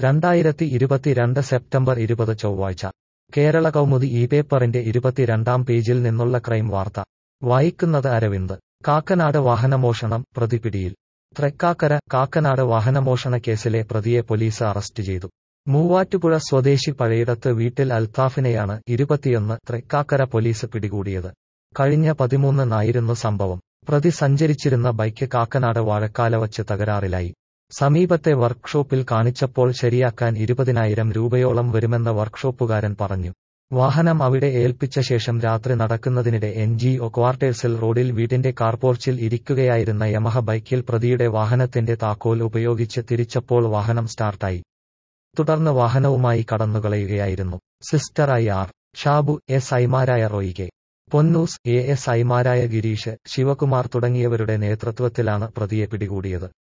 രണ്ടായിരത്തി ഇരുപത്തിരണ്ട് സെപ്റ്റംബർ ഇരുപത് ചൊവ്വാഴ്ച കേരള കൗമുദി ഈ പേപ്പറിന്റെ ഇരുപത്തിരണ്ടാം പേജിൽ നിന്നുള്ള ക്രൈം വാർത്ത വായിക്കുന്നത് അരവിന്ദ് കാക്കനാട് വാഹനമോഷണം പ്രതിപിടിയിൽ തൃക്കാക്കര കാക്കനാട് വാഹനമോഷണ കേസിലെ പ്രതിയെ പോലീസ് അറസ്റ്റ് ചെയ്തു മൂവാറ്റുപുഴ സ്വദേശി പഴയിടത്ത് വീട്ടിൽ അൽത്താഫിനെയാണ് ഇരുപത്തിയൊന്ന് തൃക്കാക്കര പോലീസ് പിടികൂടിയത് കഴിഞ്ഞ പതിമൂന്നിനായിരുന്നു സംഭവം പ്രതി സഞ്ചരിച്ചിരുന്ന ബൈക്ക് കാക്കനാട് വാഴക്കാല വച്ച് തകരാറിലായി സമീപത്തെ വർക്ക്ഷോപ്പിൽ കാണിച്ചപ്പോൾ ശരിയാക്കാൻ ഇരുപതിനായിരം രൂപയോളം വരുമെന്ന് വർക്ക്ഷോപ്പുകാരൻ പറഞ്ഞു വാഹനം അവിടെ ഏൽപ്പിച്ച ശേഷം രാത്രി നടക്കുന്നതിനിടെ എൻ ജി ഒ ക്വാർട്ടേഴ്സിൽ റോഡിൽ വീടിന്റെ കാർപോർച്ചിൽ ഇരിക്കുകയായിരുന്ന യമഹ ബൈക്കിൽ പ്രതിയുടെ വാഹനത്തിന്റെ താക്കോൽ ഉപയോഗിച്ച് തിരിച്ചപ്പോൾ വാഹനം സ്റ്റാർട്ടായി തുടർന്ന് വാഹനവുമായി കടന്നുകളയുകയായിരുന്നു sister I R Shabu S ഐമാരായ Roy K Ponnoos A S ഐമാരായ ഗിരീഷ് ശിവകുമാർ തുടങ്ങിയവരുടെ നേതൃത്വത്തിലാണ് പ്രതിയെ പിടികൂടിയത്